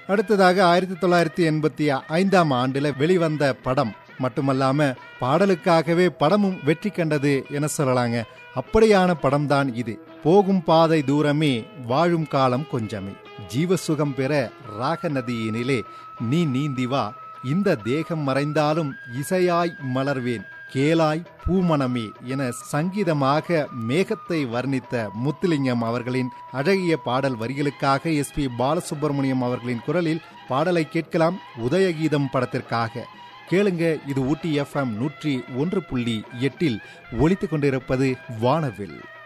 அடுத்ததாக ஆயிரத்தி தொள்ளாயிரத்தி எண்பத்தி ஐந்தாம் ஆண்டுல வெளிவந்த படம் மட்டுமல்லாம பாடலுக்காகவே படமும் வெற்றி கண்டது என சொல்லலாங்க அப்படியான படம்தான் இது போகும் பாதை தூரமே வாழும் காலம் கொஞ்சமே ஜீவசுகம் பெற ராக நதியினிலே நீ நீந்தி வா இந்த தேகம் மறைந்தாலும் இசையாய் மலர்வேன் கேளாய் பூமணமே என சங்கீதமாக மேகத்தை வர்ணித்த முத்துலிங்கம் அவர்களின் அழகிய பாடல் வரிகளுக்காக எஸ் பி பாலசுப்ரமணியம் அவர்களின் குரலில் பாடலை கேட்கலாம் உதயகீதம் படத்திற்காக கேளுங்க இது ஊட்டி எஃப்எம் நூற்றி ஒன்று புள்ளி எட்டில் ஒலித்துக் கொண்டிருப்பது வானவில்